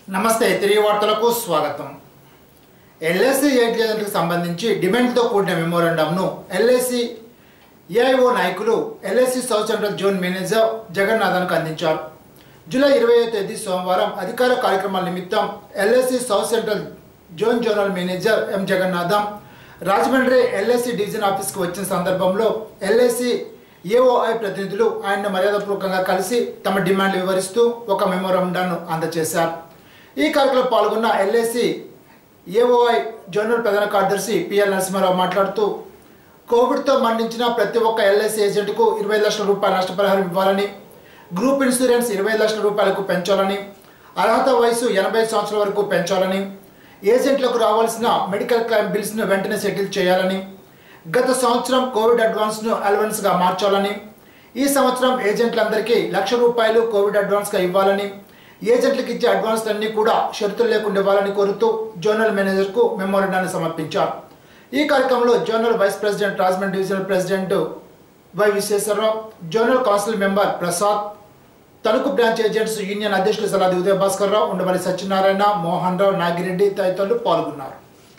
నమస్తే తిరిగి వార్తలకు స్వాగతం ఎల్ఐసి ఏజెంట్లకు సంబంధించి డిమాండ్తో కూడిన మెమోరాండంను ఎల్ఐసి ఏఐఓ నాయకులు LIC south central zone manager జగన్నాథన్కు అందించారు జూలై ఇరవై తేదీ సోమవారం అధికార కార్యక్రమాల నిమిత్తం LIC south central zone zonal manager M Jagannatham Rajahmundry LIC division ఆఫీస్కి వచ్చిన సందర్భంలో ఎల్ఐసి ఏఓఐ ప్రతినిధులు ఆయన మర్యాదపూర్వకంగా కలిసి తమ డిమాండ్లు వివరిస్తూ ఒక మెమోరాండాను అందజేశారు ఈ కార్యక్రమంలో పాల్గొన్న ఎల్ఐసి ఏఓఐ జనరల్ ప్రధాన కార్యదర్శి పిఎల్ నరసింహారావు మాట్లాడుతూ కోవిడ్తో మరణించిన ప్రతి ఒక్క ఎల్ఐసి ఏజెంట్కు ఇరవై లక్షల రూపాయల నష్టపరిహారం ఇవ్వాలని గ్రూప్ ఇన్సూరెన్స్ ఇరవై లక్షల రూపాయలకు పెంచాలని అర్హత వయసు ఎనభై సంవత్సరాల వరకు పెంచాలని ఏజెంట్లకు రావాల్సిన మెడికల్ క్లైమ్ బిల్స్ను వెంటనే సెటిల్ చేయాలని గత సంవత్సరం కోవిడ్ అడ్వాన్స్ను అలవెన్స్గా మార్చాలని ఈ సంవత్సరం ఏజెంట్లందరికీ లక్ష రూపాయలు కోవిడ్ అడ్వాన్స్గా ఇవ్వాలని ఏజెంట్లకు ఇచ్చే అడ్వాన్స్లన్నీ కూడా షరతులు లేకుండా ఇవ్వాలని కోరుతూ జోనల్ మేనేజర్కు మెమోరాండాన్ని సమర్పించారు ఈ కార్యక్రమంలో zonal vice president Rajahmundry divisional president Y Visweswararao zonal council member Prasad Tanuku branch agents union అధ్యక్షులు సలాది ఉదయ భాస్కర్ రావు ఉండవల్లి సత్యనారాయణ మోహన్ రావు నాగిరెడ్డి తదితరులు పాల్గొన్నారు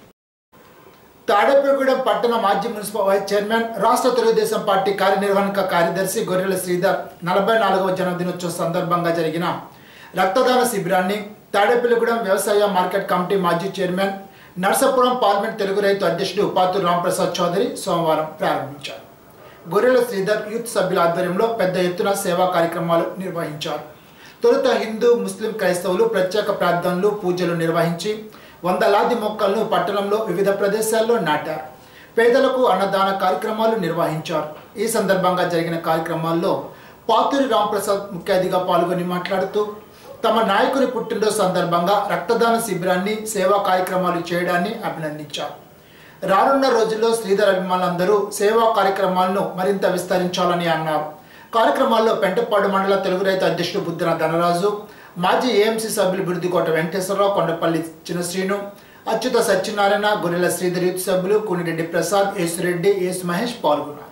తాడేపల్లిగూడెం పట్టణ మాజీ మున్సిపల్ వైస్ చైర్మన్ రాష్ట్ర తెలుగుదేశం పార్టీ కార్యనిర్వహణక కార్యదర్శి గొర్రెల శ్రీధర్ నలభై నాలుగవ జన్మదినోత్సవం సందర్భంగా జరిగిన రక్తదాన శిబిరాన్ని తాడేపల్లిగూడెం వ్యవసాయ మార్కెట్ కమిటీ మాజీ చైర్మన్ నర్సాపురం పార్లమెంట్ తెలుగు రైతు అధ్యక్షుడు పాతూరు రాంప్రసాద్ చౌదరి సోమవారం ప్రారంభించారు గొర్రెల శ్రీధర్ యూత్ సభ్యుల ఆధ్వర్యంలో పెద్ద ఎత్తున సేవా కార్యక్రమాలు నిర్వహించారు తొలుత హిందూ ముస్లిం క్రైస్తవులు ప్రత్యేక ప్రార్థనలు పూజలు నిర్వహించి వందలాది మొక్కలను పట్టణంలో వివిధ ప్రదేశాల్లో నాటారు పేదలకు అన్నదాన కార్యక్రమాలు నిర్వహించారు ఈ సందర్భంగా జరిగిన కార్యక్రమాల్లో పాతూరి రాంప్రసాద్ ముఖ్య అతిథిగా పాల్గొని మాట్లాడుతూ తమ నాయకుని పుట్టినరోజు సందర్భంగా రక్తదాన శిబిరాన్ని సేవా కార్యక్రమాలు చేయడాన్ని అభినందించారు రానున్న రోజుల్లో శ్రీధర్ అభిమానులందరూ సేవా కార్యక్రమాలను మరింత విస్తరించాలని అన్నారు కార్యక్రమాల్లో పెంటపాడు మండల తెలుగు రైతు అధ్యక్షుడు బుద్ధన ధనరాజు మాజీ ఏఎంసీ సభ్యులు బుడిదికోట వెంకటేశ్వరరావు కొండపల్లి చిన్నశ్రీను అచ్యుత సత్యనారాయణ గొర్రెల శ్రీధర్ యూత్ సభ్యులు కూనిరెడ్డి ప్రసాద్ యేసురెడ్డి యేసు మహేష్ పాల్గొన్నారు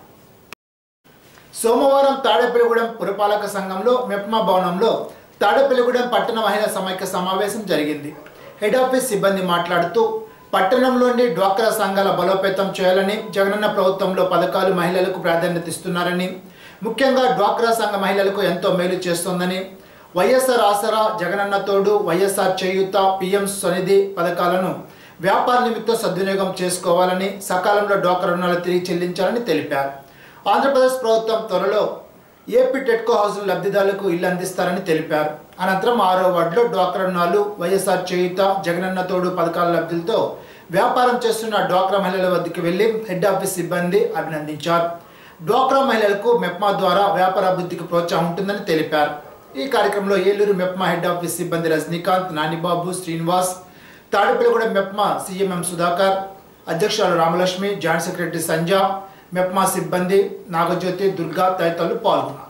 సోమవారం తాడేపల్లిగూడెం పురపాలక సంఘంలో మెప్మా భవనంలో తాడేపల్లిగూడెం పట్టణ మహిళా సమైక్య సమావేశం జరిగింది హెడ్ ఆఫీస్ సిబ్బంది మాట్లాడుతూ పట్టణంలోని డ్వాక్రా సంఘాల బలోపేతం చేయాలని జగనన్న ప్రభుత్వంలో పథకాలు మహిళలకు ప్రాధాన్యత ఇస్తున్నారని ముఖ్యంగా డ్వాక్రా సంఘ మహిళలకు ఎంతో మేలు చేస్తోందని వైఎస్ఆర్ ఆసరా జగనన్న తోడు వైఎస్ఆర్ చేయూత పిఎం స్వనిధి పథకాలను వ్యాపార నిమిత్తం సద్వినియోగం చేసుకోవాలని సకాలంలో డ్వాక్రా రుణాలు తిరిగి చెల్లించాలని తెలిపారు ఆంధ్రప్రదేశ్ ప్రభుత్వం త్వరలో ఏపీ టెట్కో హౌస్ల లబ్ధిదారులకు ఇల్లు అందిస్తారని తెలిపారు అనంతరం ఆరో వార్డులో డ్వాక్రా రుణాలు వైఎస్ఆర్ చేయుత జగనన్న తోడు పథకాల లబ్ధులతో వ్యాపారం చేస్తున్న డ్వాక్రా మహిళల వద్దకు వెళ్లి హెడ్ ఆఫీస్ సిబ్బంది అభినందించారు డ్వాక్రా మహిళలకు మెప్మా ద్వారా వ్యాపార అభివృద్ధికి ప్రోత్సాహం ఉంటుందని తెలిపారు ఈ కార్యక్రమంలో ఏలూరు మెప్మా హెడ్ ఆఫీస్ సిబ్బంది రజనీకాంత్ నానిబాబు శ్రీనివాస్ తాడిపల్లిగూడెం మెప్మా సీఎంఎం సుధాకర్ అధ్యక్షురాలు రామలక్ష్మి జాయింట్ సెక్రటరీ సంజ మెప్మా సిబ్బంది నాగజ్యోతి దుర్గా తదితరులు పాల్గొన్నారు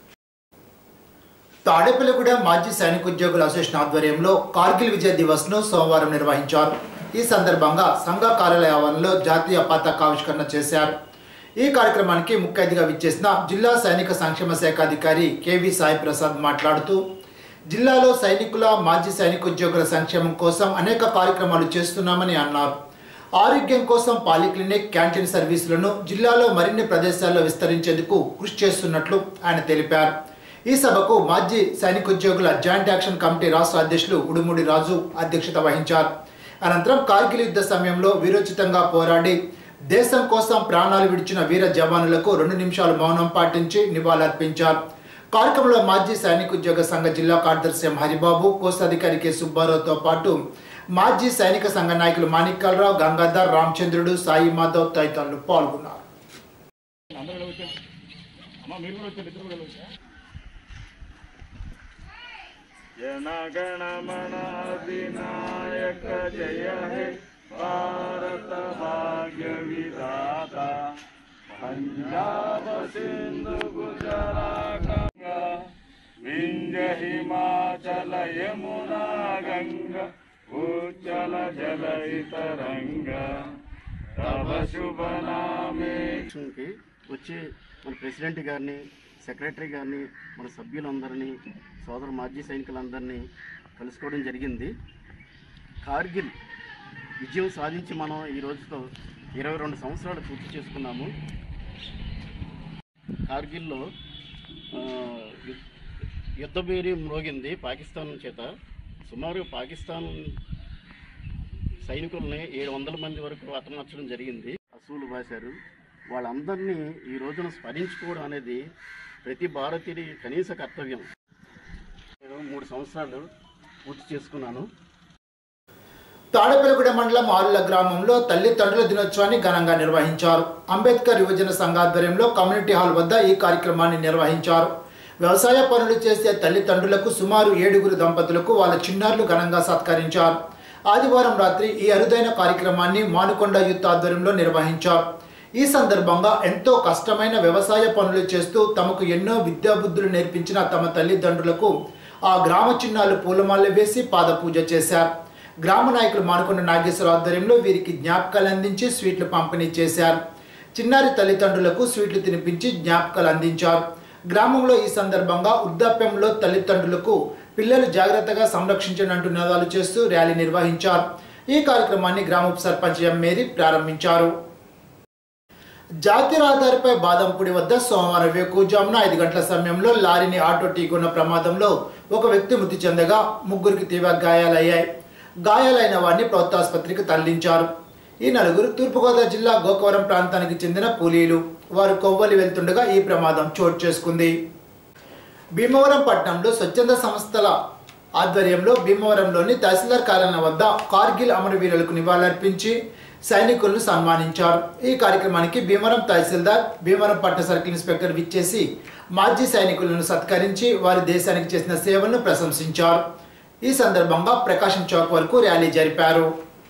తాడేపల్లిగూడెం మాజీ సైనిక ఉద్యోగుల అసోసియేషన్ ఆధ్వర్యంలో కార్గిల్ విజయ్ దివస్ ను సోమవారం నిర్వహించారు ఈ సందర్భంగా సంఘ కార్యాలయ ఆవరణలో జాతీయ పతాకావిష్కరణ చేశారు ఈ కార్యక్రమానికి ముఖ్య అతిథిగా విచ్చేసిన జిల్లా సైనిక సంక్షేమ శాఖ అధికారి కేవి సాయి ప్రసాద్ మాట్లాడుతూ జిల్లాలో సైనికుల మాజీ సైనిక ఉద్యోగుల సంక్షేమం కోసం అనేక కార్యక్రమాలు చేస్తున్నామని అన్నారు ఆరోగ్యం కోసం పాలిక్లినిక్ క్యాంటీన్ సర్వీసులను జిల్లాలో మరిన్ని ప్రదేశాల్లో విస్తరించేందుకు కృషి చేస్తున్నట్లు ఆయన తెలిపారు ఈ సభకు మాజీ సైనిక ఉద్యోగుల జాయింట్ యాక్షన్ కమిటీ రాష్ట్ర అధ్యక్షులు ఉడుముడి రాజు అధ్యక్షత వహించారు అనంతరం కార్గిల్ యుద్ధ సమయంలో వీరోచితంగా పోరాడి దేశం కోసం ప్రాణాలు విడిచిన వీర జవానులకు రెండు నిమిషాలు మౌనం పాటించి నివాళులర్పించారు కార్యక్రమంలో మాజీ సైనిక ఉద్యోగ సంఘ జిల్లా కార్యదర్శి ఎం హరిబాబు కోశాధికారి కె సుబ్బారావుతో పాటు మాజీ సైనిక సంఘ నాయకులు మాణిక్యాలరావు గంగాధర్ రామచంద్రుడు సాయి మాధవ్ తదితరులు పాల్గొన్నారు అందరూ ఇలా వచ్చారు అమ్మ మీరు కూడా వచ్చారు ఇద్దరు కూడా ఇలా వచ్చారు జనగణమన అధినాయక జయ హే భారత భాగ్య విధాత పంజాబ సింధు గుజరాత వింజ హిమాచల యమునా గంగ ఉజ్జల జలయితరంగ తవ శుభ నామే ఎలక్షన్కి వచ్చి మన ప్రెసిడెంట్ గారిని సెక్రటరీ గారిని మన సభ్యులందరినీ సోదర మాజీ సైనికులందరినీ కలుసుకోవడం జరిగింది కార్గిల్ విజయం సాధించి మనం ఈ రోజుతో ఇరవై రెండు సంవత్సరాలు పూర్తి చేసుకున్నాము కార్గిల్లో ఆ, యు- యుద్ధ బేరీ మ్రోగింది పాకిస్తాన్ చేత సుమారు పాకిస్తాన్ సైనికుల్ని ఏడు వందల మంది వరకు హతమార్చడం జరిగింది అసూలు బాశారు వాళ్ళందరినీ ఈ రోజున స్మరించుకోవడం అనేది ప్రతి భారతీయుడి కనీస కర్తవ్యం నేను మూడు సంవత్సరాలు పూర్తి చేసుకున్నాను తాడేపల్లిగూడ మండలం ఆరుల గ్రామంలో తల్లిదండ్రుల దినోత్సవాన్ని ఘనంగా నిర్వహించారు అంబేద్కర్ యువజన సంఘ ఆధ్వర్యంలో కమ్యూనిటీ హాల్ వద్ద ఈ కార్యక్రమాన్ని నిర్వహించారు వ్యవసాయ పనులు చేసే తల్లిదండ్రులకు సుమారు ఏడుగురు దంపతులకు వాళ్ళ చిన్నారులు ఘనంగా సత్కరించారు ఆదివారం రాత్రి ఈ అరుదైన కార్యక్రమాన్ని మానుకొండ యూత్ ఆధ్వర్యంలో నిర్వహించారు ఈ సందర్భంగా ఎంతో కష్టమైన వ్యవసాయ పనులు చేస్తూ తమకు ఎన్నో విద్యాబుద్ధులు నేర్పించిన తమ తల్లిదండ్రులకు ఆ గ్రామ చిన్నాలు పూలమాలలు వేసి పాదపూజ చేశారు గ్రామ నాయకులు మానుకొండ నాగేశ్వర ఆధ్వర్యంలో వీరికి జ్ఞాపకాలు అందించి స్వీట్లు పంపిణీ చేశారు చిన్నారి తల్లిదండ్రులకు స్వీట్లు తినిపించి జ్ఞాపకాలు అందించారు గ్రామంలో ఈ సందర్భంగా వృద్ధాప్యంలో తల్లిదండ్రులకు పిల్లలు జాగ్రత్తగా సంరక్షించనంటూ నినాదాలు చేస్తూ ర్యాలీ నిర్వహించారు ఈ కార్యక్రమాన్ని గ్రామ ఉప సర్పంచ్ ఎం మేరీ ప్రారంభించారు జాతీయ రహదారిపై బాదంపూడి వద్ద సోమవారం వేకుజామున ఐదు గంటల సమయంలో లారీని ఆటో ఢీకొన్న ప్రమాదంలో ఒక వ్యక్తి మృతి చెందగా ముగ్గురికి తీవ్ర గాయాలయ్యాయి గాయాలైన వారిని ప్రభుత్వ ఆసుపత్రికి తరలించారు ఈ నలుగురు తూర్పుగోదావరి జిల్లా గోకవరం ప్రాంతానికి చెందిన కూలీలు వారు కొవ్వలి వెళ్తుండగా ఈ ప్రమాదం చోటు చేసుకుంది భీమవరం పట్టణంలో స్వచ్ఛంద సంస్థల ఆధ్వర్యంలో భీమవరంలోని తహసీల్దార్ కార్యాలయం వద్ద కార్గిల్ అమరవీరులకు నివాళులర్పించి సైనికులను సన్మానించారు ఈ కార్యక్రమానికి భీమవరం తహసీల్దార్ భీమవరం పట్టణ సర్కిల్ ఇన్స్పెక్టర్ విచ్చేసి మాజీ సైనికులను సత్కరించి వారి దేశానికి చేసిన సేవలను ప్రశంసించారు ఈ సందర్భంగా ప్రకాశం చౌక్ వరకు ర్యాలీ జరిపారు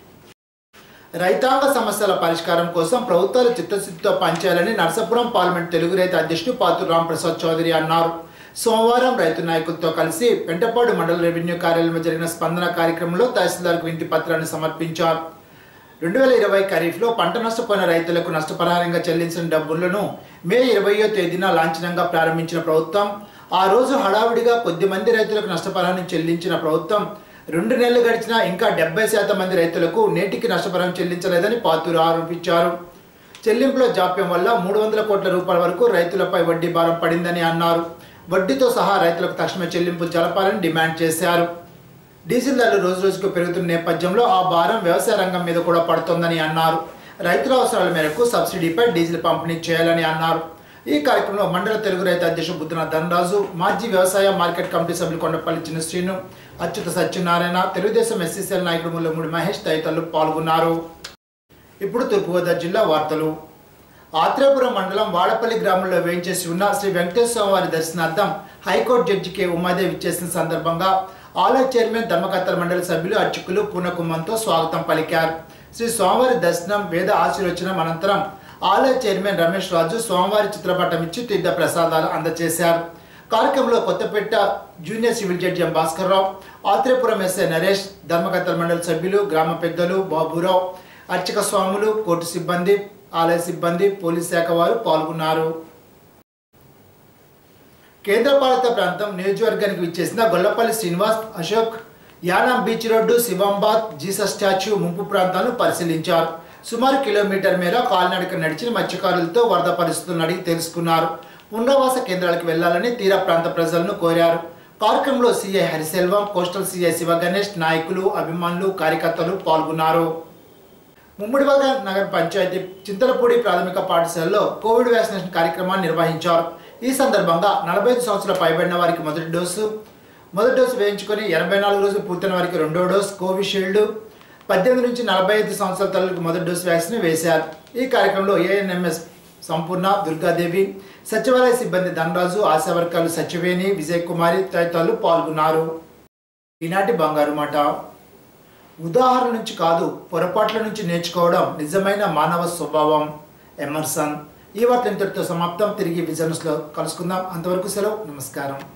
రైతాంగ సమస్యల పరిష్కారం కోసం ప్రభుత్వాలు చిత్తశుద్ధితో పనిచేయాలని నరసాపురం పార్లమెంట్ తెలుగు రైతు అధ్యక్షుడు పాతూరు రాంప్రసాద్ చౌదరి అన్నారు సోమవారం రైతు నాయకులతో కలిసి పెంటపాడు మండల రెవెన్యూ కార్యాలయంలో జరిగిన స్పందన కార్యక్రమంలో తహసీల్దార్కు వింతి పత్రాన్ని సమర్పించారు రెండు వేల ఇరవై ఖరీఫ్లో పంట నష్టపోయిన రైతులకు నష్టపరిహారంగా చెల్లించిన డబ్బులను మే ఇరవయో తేదీన లాంఛనంగా ప్రారంభించిన ప్రభుత్వం ఆ రోజు హడావిడిగా కొద్ది మంది రైతులకు నష్టపరిహారం చెల్లించిన ప్రభుత్వం రెండు నెలలు గడిచినా ఇంకా డెబ్బై శాతం మంది రైతులకు నేటికి నష్టపరిహారం చెల్లించలేదని పాతూరు ఆరోపించారు చెల్లింపుల జాప్యం వల్ల మూడు వందల కోట్ల రూపాయల వరకు రైతులపై వడ్డీ భారం పడిందని అన్నారు వడ్డీతో సహా రైతులకు తక్షణ చెల్లింపు జరపాలని డిమాండ్ చేశారు డీజిల్ ధరలు రోజు రోజుకు పెరుగుతున్న నేపథ్యంలో ఆ భారం వ్యవసాయ రంగం మీద కూడా పడుతోందని అన్నారు రైతుల అవసరాల మేరకు సబ్సిడీపై డీజిల్ పంపిణీ చేయాలని అన్నారు ఈ కార్యక్రమంలో మండల తెలుగు రైతు అధ్యక్షుడు బుద్ధన ధనరాజు మాజీ వ్యవసాయ మార్కెట్ కమిటీ సభ్యులు కొండపల్లి చిన్న శ్రీను అచ్యుత సత్యనారాయణ తెలుగుదేశం ఎస్సీసీఎల్ నాయకుడు ముల్లమూడి మహేష్ తదితరులు పాల్గొన్నారు ఇప్పుడు తూర్పుగోదావరి జిల్లా వార్తలు ఆత్రేపురం మండలం వాడపల్లి గ్రామంలో వేయించేసి ఉన్న శ్రీ వెంకటేశ్వర వారి దర్శనార్థం హైకోర్టు జడ్జి కె ఉమాదేవి ఇచ్చేసిన సందర్భంగా ఆలయ చైర్మన్ ధర్మకర్తల మండలి సభ్యులు అర్చకులు పూర్ణకుమంతో స్వాగతం పలికారు శ్రీ స్వామివారి దర్శనం వేద ఆశీర్వచనం అనంతరం ఆలయ చైర్మన్ రమేష్ రాజు స్వామివారి చిత్రపటం ఇచ్చి తీర్థ ప్రసాదాలు అందజేశారు కార్యక్రమంలో Kothapeta junior civil judge M Bhaskar Rao Atreyapuram SI Naresh ధర్మకర్తల మండలి సభ్యులు గ్రామ పెద్దలు బాబురావు అర్చక స్వాములు కోర్టు సిబ్బంది ఆలయ సిబ్బంది పోలీస్ శాఖ వారు పాల్గొన్నారు కేంద్రపాలిత ప్రాంతం నియోజకవర్గానికి విచ్చేసిన Gollapalli Srinivas Ashok Yanam beach road Sivambad Jesus statue ముంపు ప్రాంతాలను పరిశీలించారు సుమారు కిలోమీటర్ మేర కాలినడక నడిచిన మత్స్యకారులతో వరద పరిస్థితులను అడిగి తెలుసుకున్నారు పునరావాస కేంద్రాలకు వెళ్లాలని తీర ప్రాంత ప్రజలను కోరారు కార్యక్రమంలో CI Hariselvam coastal CI Siva Ganesh నాయకులు అభిమానులు కార్యకర్తలు పాల్గొన్నారు ముమ్మడివాగ నగర పంచాయతీ చింతలపూడి ప్రాథమిక పాఠశాలలో కోవిడ్ వ్యాక్సినేషన్ కార్యక్రమాన్ని నిర్వహించారు ఈ సందర్భంగా నలభై ఐదు సంవత్సరాల పైబడిన వారికి మొదటి డోసు మొదటి డోసు వేయించుకొని ఎనభై నాలుగు రోజులు పూర్తయిన వారికి రెండో డోసు కోవిషీల్డ్ పద్దెనిమిది నుంచి నలభై ఐదు సంవత్సరాల తల్లులకు మొదటి డోసు వ్యాక్సిన్ వేశారు ఈ కార్యక్రమంలో ఏఎన్ఎంఎస్ సంపూర్ణ దుర్గాదేవి సచివాలయ సిబ్బంది ధనరాజు ఆశా వర్గాలు సచివేణి విజయ్ కుమారి తదితరులు పాల్గొన్నారు ఈనాటి బంగారు మాట ఉదాహరణ నుంచి కాదు పొరపాట్ల నుంచి నేర్చుకోవడం నిజమైన మానవ స్వభావం ఎమర్సన్ ఈ వార్త ఇంతటితో సమాప్తం తిరిగి బిజినెస్లో కలుసుకుందాం అంతవరకు సెలవు నమస్కారం